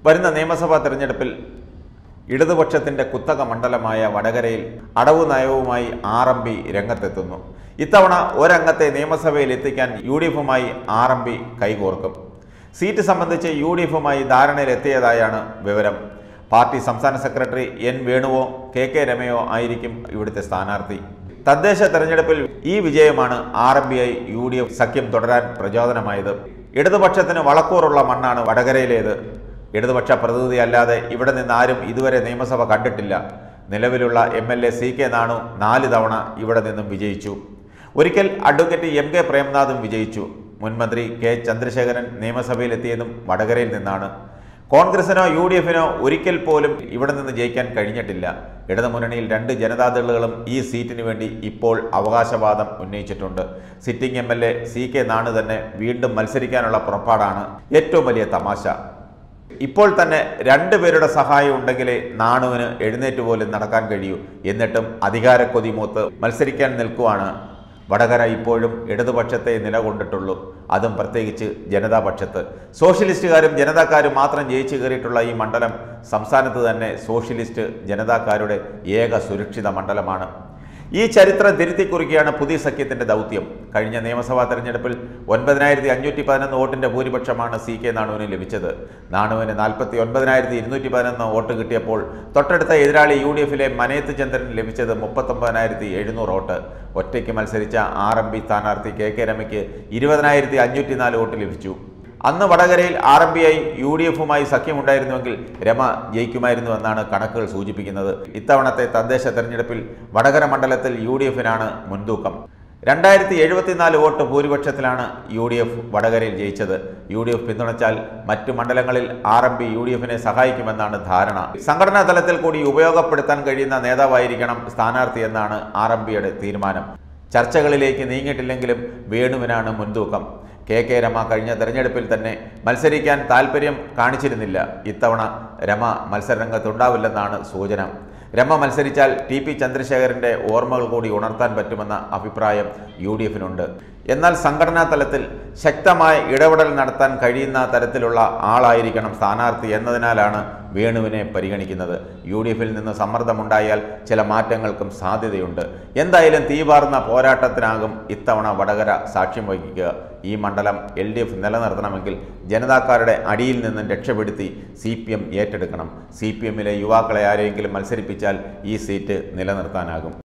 വരുന്ന നിയമസഭാ തെരഞ്ഞെടുപ്പിൽ ഇടതുപക്ഷത്തിന്റെ കുത്തക മണ്ഡലമായ വടകരയിൽ അടവു നയവുമായി ആർ എം പി രംഗത്തെത്തുന്നു ഇത്തവണ ഒരംഗത്തെ നിയമസഭയിൽ എത്തിക്കാൻ യു ഡി എഫുമായി ആർ എം പി കൈകോർക്കും സീറ്റ് സംബന്ധിച്ച് യു ഡി എഫുമായി ധാരണയിലെത്തിയതായാണ് വിവരം പാർട്ടി സംസ്ഥാന സെക്രട്ടറി എൻ വേണുവോ കെ കെ രമയോ ആയിരിക്കും ഇവിടുത്തെ സ്ഥാനാർത്ഥി തദ്ദേശ തെരഞ്ഞെടുപ്പിൽ ഈ വിജയമാണ് R M P I U D F സഖ്യം തുടരാൻ പ്രചോദനമായത് ഇടതുപക്ഷത്തിന് വളക്കൂറുള്ള മണ്ണാണ് വടകരയിലേത് ഇടതുപക്ഷ പ്രതിനിധി അല്ലാതെ ഇവിടെ നിന്ന് ആരും ഇതുവരെ നിയമസഭ കണ്ടിട്ടില്ല നിലവിലുള്ള M L A C K Nanu നാല് തവണ ഇവിടെ നിന്നും വിജയിച്ചു ഒരിക്കൽ അഡ്വക്കേറ്റ് എം കെ പ്രേംനാഥും വിജയിച്ചു മുൻമന്ത്രി കെ ചന്ദ്രശേഖരൻ നിയമസഭയിലെത്തിയതും വടകരയിൽ നിന്നാണ് കോൺഗ്രസിനോ യു ഡി എഫിനോ ഒരിക്കൽ പോലും ഇവിടെ നിന്ന് ജയിക്കാൻ കഴിഞ്ഞിട്ടില്ല ഇടതുമുന്നണിയിൽ രണ്ട് ജനതാദളുകളും ഈ സീറ്റിന് വേണ്ടി ഇപ്പോൾ അവകാശവാദം ഉന്നയിച്ചിട്ടുണ്ട് sitting M L A C K Nanu തന്നെ വീണ്ടും മത്സരിക്കാനുള്ള പുറപ്പാടാണ് ഏറ്റവും വലിയ തമാശ ഇപ്പോൾ തന്നെ രണ്ടുപേരുടെ സഹായം ഉണ്ടെങ്കിലേ നാണുവിന് എഴുന്നേറ്റ് പോലും നടക്കാൻ കഴിയൂ എന്നിട്ടും അധികാരക്കൊതി മൂത്ത് മത്സരിക്കാൻ നിൽക്കുവാണ് വടകര ഇപ്പോഴും ഇടതുപക്ഷത്തെ നിലകൊണ്ടിട്ടുള്ളൂ അതും പ്രത്യേകിച്ച് ജനതാപക്ഷത്ത് സോഷ്യലിസ്റ്റുകാരും ജനതാക്കാരും മാത്രം ജയിച്ചു കയറിയിട്ടുള്ള ഈ മണ്ഡലം സംസ്ഥാനത്ത് തന്നെ സോഷ്യലിസ്റ്റ് ജനതാക്കാരുടെ ഏക സുരക്ഷിത മണ്ഡലമാണ് ഈ ചരിത്രം തിരുത്തി കുറിക്കുകയാണ് പുതിയ സഖ്യത്തിന്റെ ദൗത്യം കഴിഞ്ഞ നിയമസഭാ തെരഞ്ഞെടുപ്പിൽ ഒൻപതിനായിരത്തി അഞ്ഞൂറ്റി പതിനൊന്ന് വോട്ടിന്റെ ഭൂരിപക്ഷമാണ് സി കെ നാണുവിന് ലഭിച്ചത് നാണുവിന് നാൽപ്പത്തി ഒൻപതിനായിരത്തി ഇരുന്നൂറ്റി പതിനൊന്ന് വോട്ട് കിട്ടിയപ്പോൾ തൊട്ടടുത്ത എതിരാളി യു ഡി എഫിലെ മനേത്ത് ചന്ദ്രന് ലഭിച്ചത് മുപ്പത്തൊമ്പതിനായിരത്തി എഴുന്നൂറ് വോട്ട് ഒറ്റയ്ക്ക് മത്സരിച്ച ആർ എം പി സ്ഥാനാർത്ഥി കെ കെ രമയ്ക്ക് ഇരുപതിനായിരത്തി അഞ്ഞൂറ്റി നാല് വോട്ട് ലഭിച്ചു അന്ന് വടകരയിൽ R M P I U D എഫുമായി സഖ്യമുണ്ടായിരുന്നുവെങ്കിൽ രമ ജയിക്കുമായിരുന്നുവെന്നാണ് കണക്കുകൾ സൂചിപ്പിക്കുന്നത് ഇത്തവണത്തെ തദ്ദേശ തെരഞ്ഞെടുപ്പിൽ വടകര മണ്ഡലത്തിൽ യു ഡി എഫിനാണ് മുൻതൂക്കം രണ്ടായിരത്തി എഴുപത്തിനാല് വോട്ട് ഭൂരിപക്ഷത്തിലാണ് യു ഡി എഫ് വടകരയിൽ ജയിച്ചത് യു ഡി എഫ് പിന്തുണച്ചാൽ മറ്റു മണ്ഡലങ്ങളിൽ R M P U D എഫിനെ സഹായിക്കുമെന്നാണ് ധാരണ സംഘടനാ തലത്തിൽ കൂടി ഉപയോഗപ്പെടുത്താൻ കഴിയുന്ന നേതാവായിരിക്കണം സ്ഥാനാർത്ഥി എന്നാണ് ആർ എം പിയുടെ തീരുമാനം ചർച്ചകളിലേക്ക് നീങ്ങിയിട്ടില്ലെങ്കിലും വേണുവിനാണ് മുൻതൂക്കം കെ കെ രമ കഴിഞ്ഞ തെരഞ്ഞെടുപ്പിൽ തന്നെ മത്സരിക്കാൻ താല്പര്യം കാണിച്ചിരുന്നില്ല ഇത്തവണ രമ മത്സരരംഗത്തുണ്ടാവില്ലെന്നാണ് സൂചന രമ മത്സരിച്ചാൽ ടി പി ചന്ദ്രശേഖരൻ്റെ ഓർമ്മകൾ കൂടി ഉണർത്താൻ പറ്റുമെന്ന അഭിപ്രായം യു ഡി എഫിനുണ്ട് എന്നാൽ സംഘടനാ തലത്തിൽ ശക്തമായ ഇടപെടൽ നടത്താൻ കഴിയുന്ന തരത്തിലുള്ള ആളായിരിക്കണം സ്ഥാനാർത്ഥി എന്നതിനാലാണ് വേണുവിനെ പരിഗണിക്കുന്നത് യു ഡി എഫിൽ നിന്ന് സമ്മർദ്ദമുണ്ടായാൽ ചില മാറ്റങ്ങൾക്കും സാധ്യതയുണ്ട് എന്തായാലും തീവാർന്ന പോരാട്ടത്തിനാകും ഇത്തവണ വടകര സാക്ഷ്യം വഹിക്കുക ഈ മണ്ഡലം എൽ ഡി എഫ് നിലനിർത്തണമെങ്കിൽ ജനതാക്കാരുടെ അടിയിൽ നിന്നും രക്ഷപ്പെടുത്തി സി പി എം ഏറ്റെടുക്കണം സി പി എമ്മിലെ യുവാക്കളെ ആരെയെങ്കിലും മത്സരിപ്പിച്ചാൽ ഈ സീറ്റ് നിലനിർത്താനാകും